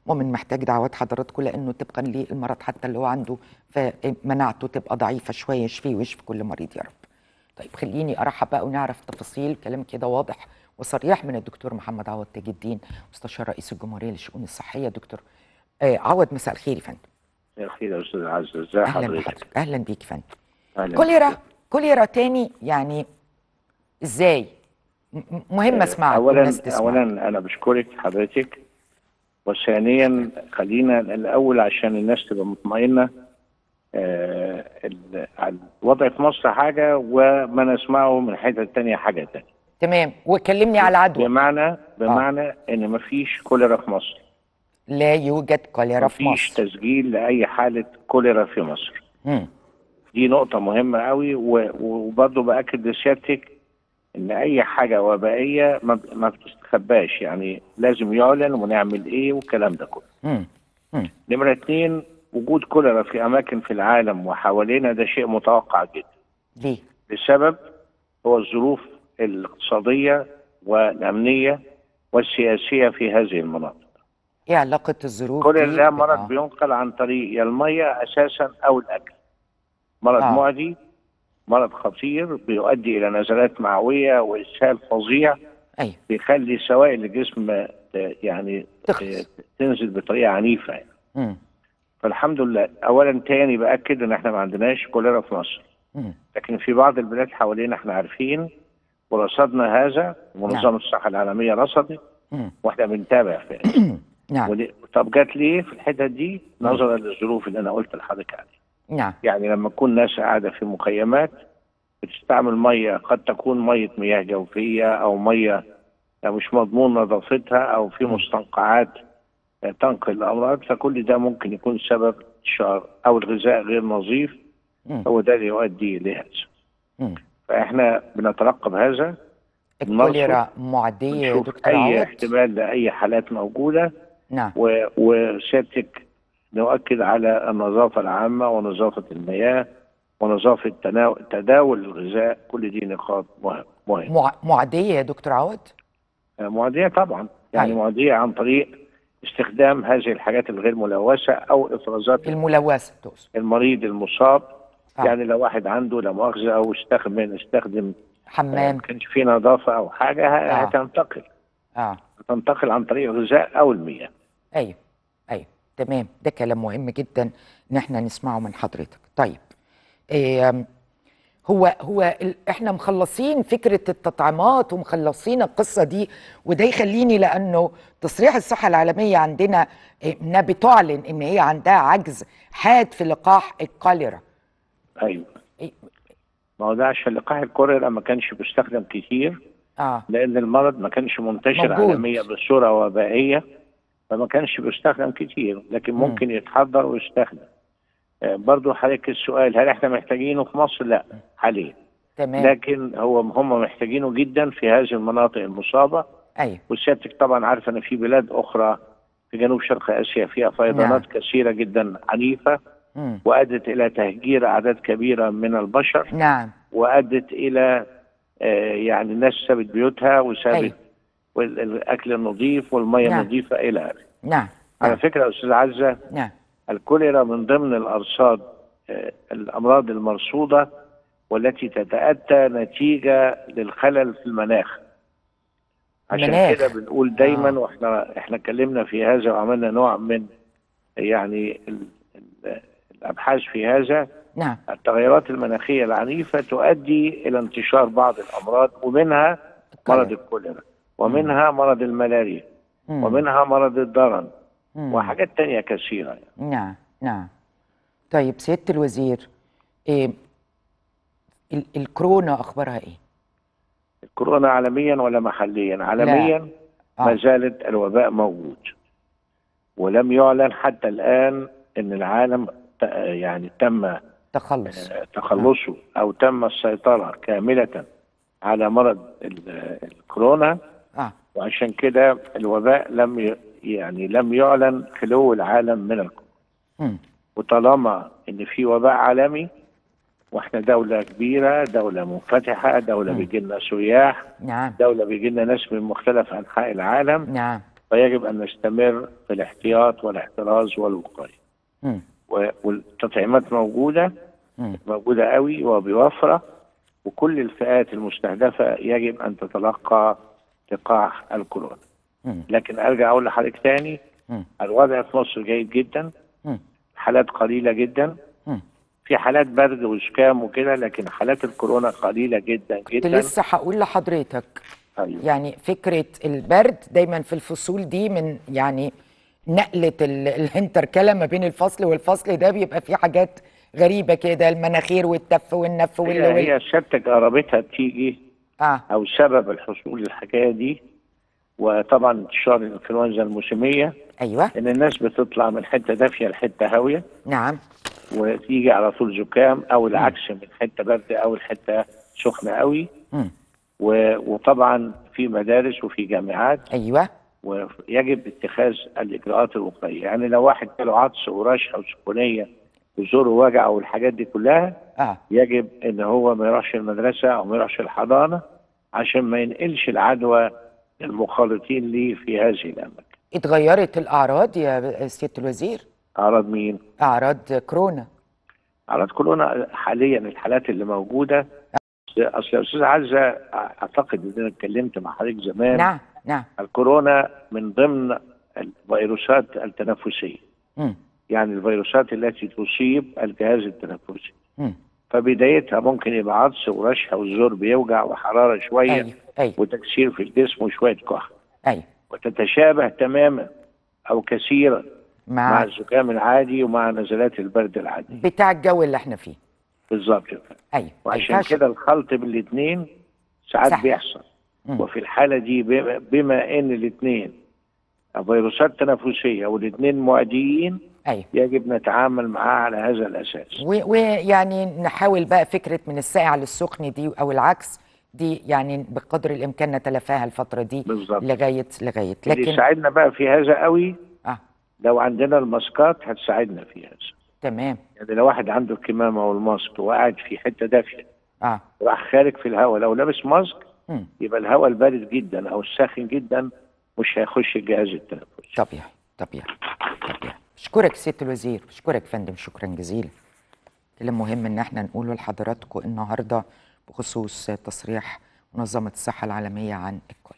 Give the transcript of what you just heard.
ومن محتاج دعوات حضراتكم لانه طبقا للمرض حتى اللي هو عنده فمناعته تبقى ضعيفه شويه يشفيه ويشفي كل مريض يا رب. طيب خليني ارحب بقى ونعرف تفاصيل كلام كده واضح وصريح من الدكتور محمد عوض تاج الدين مستشار رئيس الجمهوريه للشؤون الصحيه دكتور آه عوض مساء الخير يا فندم. مساء الخير يا استاذ عز ازي اهلا حضرتك بحضرتك اهلا بيك يا فندم. أهلاً كوليرا بك. كوليرا تاني يعني ازاي؟ م- م- مهم اسمعك اولا والناس تسمع. اولا انا بشكرك حضرتك وثانيا خلينا الاول عشان الناس تبقى مطمئنه آه، ال- الوضع في مصر حاجه وما نسمعه من حته تانية حاجه تانية تمام وكلمني على العدوى بمعنى بمعنى ان مفيش كوليرا في مصر لا يوجد كوليرا في مفيش مصر تسجيل لاي حاله كوليرا في مصر مم. دي نقطة مهمة قوي و- وبرضه بأكد لسيادتك إن أي حاجة وبائية ما ب- ما بتستخباش يعني لازم يعلن ونعمل إيه والكلام ده كله. مم. مم. نمرة اتنين وجود كوليرا في أماكن في العالم وحوالينا ده شيء متوقع جدا ليه؟ لسبب هو الظروف الاقتصادية والأمنية والسياسية في هذه المناطق. ايه علاقة الظروف كل دي ده ب- مرض آه. بينقل عن طريق يا الميه اساسا او الاكل مرض آه. معدي مرض خطير بيؤدي الى نزلات معويه واسهال فظيع ايوه بيخلي سوائل الجسم ت- يعني تخلص. ت- تنزل بطريقه عنيفه يعني. مم. فالحمد لله اولا تاني باكد ان احنا ما عندناش كوليرا في مصر مم. لكن في بعض البلاد حوالينا احنا عارفين ورصدنا هذا ومنظمه الصحه العالميه رصدت مم. واحنا بنتابع في نعم ودي- طب جات ليه في الحتت دي نظرا للظروف اللي انا قلت لحضرتك عليها نعم يعني لما تكون ناس قاعده في مخيمات بتستعمل ميه قد تكون ميه مياه جوفيه او ميه مش مضمون نظافتها او في مستنقعات تنقل الامراض فكل ده ممكن يكون سبب انتشار او الغذاء غير نظيف مم. هو ده اللي يؤدي لهذا مم. فاحنا بنترقب هذا الكوليرا معدية يا ونشوف دكتور اي عوض احتمال لاي حالات موجوده نعم و- وسيادتك نؤكد على النظافة العامة ونظافة المياه ونظافة تناو- تداول الغذاء كل دي نقاط مهم مهم مع... معدية يا دكتور عوض معدية طبعا يعني أيوة. معدية عن طريق استخدام هذه الحاجات الغير ملوثة أو إفرازات الملوثة تقصد المريض المصاب آه. يعني لو واحد عنده لا مؤاخذة أو استخدم استخدم ما حمام كانش فيه نظافة أو حاجة ه- آه. هتنتقل اه هتنتقل عن طريق الغذاء أو المياه ايوه ايوه تمام ده كلام مهم جدا ان احنا نسمعه من حضرتك طيب إيه هو هو ال- احنا مخلصين فكره التطعيمات ومخلصين القصه دي وده يخليني لانه تصريح الصحه العالميه عندنا إيه، انها بتعلن ان هي عندها عجز حاد في لقاح الكوليرا أيوه إيه، ما هو ده عشان لقاح الكوليرا ما كانش بيستخدم كتير اه لان المرض ما كانش منتشر موجود. عالميا بصوره وبائيه فما كانش بيستخدم كتير لكن ممكن يتحضر ويستخدم آه، برضو حضرتك السؤال هل احنا محتاجينه في مصر؟ لا حاليا تمام لكن هو هم محتاجينه جدا في هذه المناطق المصابه ايوه وسيادتك طبعا عارفه ان في بلاد اخرى في جنوب شرق اسيا فيها فيضانات نعم. كثيره جدا عنيفه مم. وادت الى تهجير اعداد كبيره من البشر نعم وادت الى آه، يعني الناس سابت بيوتها وسابت أيوة. والاكل النظيف والميه نعم. النظيفه الى اخره. نعم على نعم فكره يا استاذ عزه نعم الكوليرا من ضمن الارصاد آه، الامراض المرصوده والتي تتاتى نتيجه للخلل في المناخ. عشان المناخ. كده بنقول دايما آه. واحنا احنا اتكلمنا في هذا وعملنا نوع من يعني ال- ال- الابحاث في هذا نعم التغيرات المناخية العنيفة تؤدي إلى انتشار بعض الأمراض ومنها مرض الكوليرا ومنها مرض الملاريا مم. ومنها مرض الضرن مم. وحاجات تانية كثيرة يعني. نعم نعم طيب سيادة الوزير إيه ال- الكورونا أخبارها إيه؟ الكورونا عالميا ولا محليا عالميا آه. ما زالت الوباء موجود ولم يعلن حتى الآن أن العالم ت- يعني تم تخلص تخلصه أو تم السيطرة كاملة على مرض ال- الكورونا آه وعشان كده الوباء لم ي... يعني لم يعلن خلو العالم من الكورونا مم. وطالما ان في وباء عالمي واحنا دولة كبيرة دولة منفتحة دولة مم. بيجي لنا سياح نعم دولة بيجي لنا ناس من مختلف انحاء العالم نعم فيجب ان نستمر في الاحتياط والاحتراز والوقايه مم. و- والتطعيمات موجوده مم. موجوده قوي وبوفره وكل الفئات المستهدفه يجب ان تتلقى لقاح الكورونا مم. لكن ارجع اقول لحضرتك تاني مم. الوضع في مصر جيد جدا مم. حالات قليله جدا مم. في حالات برد وزكام وكده لكن حالات الكورونا قليله جدا كنت جدا لسه هقول لحضرتك أيوة. يعني فكرة البرد دايما في الفصول دي من يعني نقلة ال- الانتركلة ما بين الفصل والفصل ده بيبقى في حاجات غريبة كده المناخير والتف والنف وال هي, وال هي سيادتك قربتها بتيجي اه او سبب الحصول للحكايه دي وطبعا انتشار الانفلونزا الموسميه ايوه ان الناس بتطلع من حته دافيه لحته هاويه نعم وتيجي على طول زكام او العكس من حته برد او الحته سخنه قوي مم. و- وطبعا في مدارس وفي جامعات ايوه ويجب اتخاذ الاجراءات الوقائيه يعني لو واحد جاله عطس ورشحه وسخونيه وزوره وجع والحاجات دي كلها اه يجب ان هو ما يروحش المدرسه او ما يروحش الحضانه عشان ما ينقلش العدوى المخالطين ليه في هذه الاماكن اتغيرت الاعراض يا سيادة الوزير اعراض مين؟ اعراض كورونا اعراض كورونا حاليا الحالات اللي موجوده اصل يا استاذ عزه اعتقد ان انا اتكلمت مع حضرتك زمان نعم نعم الكورونا من ضمن الفيروسات التنفسيه مم. يعني الفيروسات التي تصيب الجهاز التنفسي مم. فبدايتها ممكن يبقى عطس ورشح والزور بيوجع وحراره شويه ايوه ايوه وتكسير في الجسم وشويه كحه ايوه وتتشابه تماما او كثيرا مع مع الزكام العادي ومع نزلات البرد العادي بتاع الجو اللي احنا فيه بالظبط كده. ايوه وعشان ينفعش- كده الخلط بين الاثنين ساعات صح. بيحصل مم. وفي الحاله دي بما- بما ان الاثنين فيروسات تنفسيه والاثنين معديين ايوه يجب نتعامل معاه على هذا الاساس و- ويعني نحاول بقى فكرة من الساقع للسخن دي أو العكس دي يعني بقدر الإمكان نتلافاها الفترة دي بالظبط. لغاية لغاية اللي لكن يساعدنا بقى في هذا قوي آه لو عندنا الماسكات هتساعدنا في هذا تمام يعني لو واحد عنده الكمامه والماسك وقاعد في حته دافيه آه راح خارج في الهواء لو لابس ماسك مم. يبقى الهواء البارد جدا او الساخن جدا مش هيخش الجهاز التنفسي طبيعي طبيعي طبيعي بشكرك سيادة الوزير بشكرك فندم شكرا جزيلا كلام مهم ان احنا نقوله لحضراتكم النهارده بخصوص تصريح منظمة الصحة العالمية عن الكورونا